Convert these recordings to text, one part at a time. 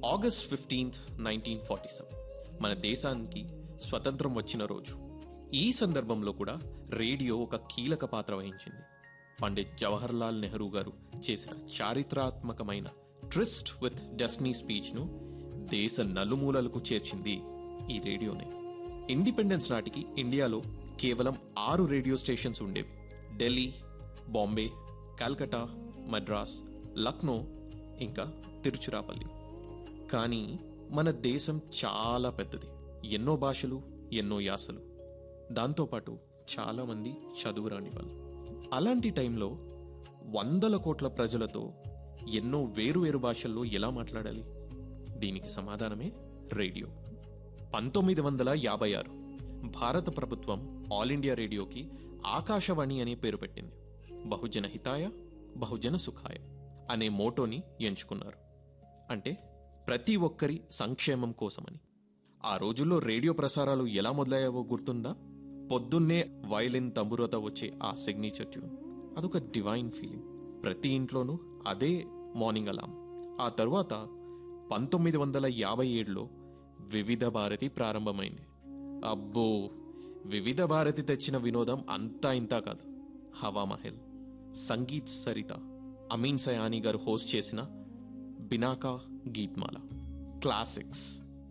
August fifteenth nineteen forty seven మన దేశానికి స్వతంత్రం వచ్చిన రోజు ఈ సందర్భంలో కూడా రేడియో ఒక కీలక పాత్ర వహించింది పండిత్ జవహర్ లాల్ నెహ్రూ గారు చేసిన చారిత్రాత్మకమైన ట్రిస్ట్ విత్ డెస్నీ స్పీచ్ ను దేశ నలుమూలలకు చేర్చింది ఈ రేడియోనే ఇండిపెండెన్స్ నాటికి ఇండియాలో కేవలం ఆరు రేడియో స్టేషన్స్ ఉండేవి ఢిల్లీ బాంబే కల్కటా మద్రాస్ లక్నో ఇంకా తిరుచిరాపల్లి కానీ మన దేశం చాలా పెద్దది ఎన్నో భాషలు ఎన్నో యాసలు దాంతోపాటు చాలా మంది చదువురాని వాళ్ళు అలాంటి టైంలో వందల కోట్ల ప్రజలతో ఎన్నో వేరు వేరు భాషల్లో ఎలా మాట్లాడాలి దీనికి సమాధానమే రేడియో పంతొమ్మిది వందల యాభై ఆరు భారత ప్రభుత్వం ఆల్ ఇండియా రేడియోకి ఆకాశవాణి అనే పేరు పెట్టింది బహుజన హితాయ బహుజన సుఖాయ అనే మోటోని ఎంచుకున్నారు అంటే ప్రతి ఒక్కరి సంక్షేమం కోసమని ఆ రోజుల్లో రేడియో ప్రసారాలు ఎలా మొదలయ్యావో గుర్తుందా పొద్దున్నే వైలిన్ తంబురత వచ్చే ఆ సిగ్నేచర్ ట్యూన్ అదొక డివైన్ ఫీలింగ్ ప్రతి ఇంట్లోనూ అదే మార్నింగ్ అలాం ఆ తరువాత పంతొమ్మిది వందల యాభై ఏడులో వివిధ భారతి ప్రారంభమైంది అబ్బో వివిధ భారతి తెచ్చిన వినోదం అంతా ఇంతా కాదు హవా మహల్ సంగీత్ సరిత అమీన్ సయానీ గారు హోస్ట్ చేసిన బినాకా గీత్మాల క్లాసిక్స్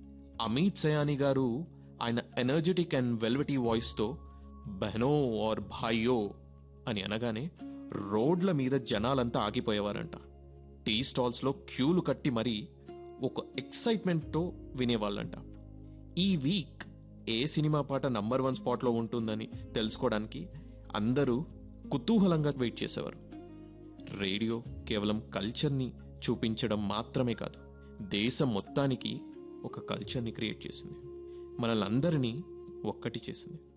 అమిత్ సయానీ గారు ఆయన ఎనర్జెటిక్ అండ్ వెల్వెటీ వాయిస్తో బెహనో ఆర్ భాయ్యో అని అనగానే రోడ్ల మీద జనాలంతా ఆగిపోయేవారంట టీ స్టాల్స్లో క్యూలు కట్టి మరీ ఒక ఎక్సైట్మెంట్తో వినేవాళ్ళంట ఈ వీక్ ఏ సినిమా పాట నంబర్ వన్ స్పాట్లో ఉంటుందని తెలుసుకోవడానికి అందరూ కుతూహలంగా వెయిట్ చేసేవారు రేడియో కేవలం కల్చర్ని చూపించడం మాత్రమే కాదు దేశం మొత్తానికి ఒక కల్చర్ని క్రియేట్ చేసింది మనల్ని అందరినీ ఒక్కటి చేసింది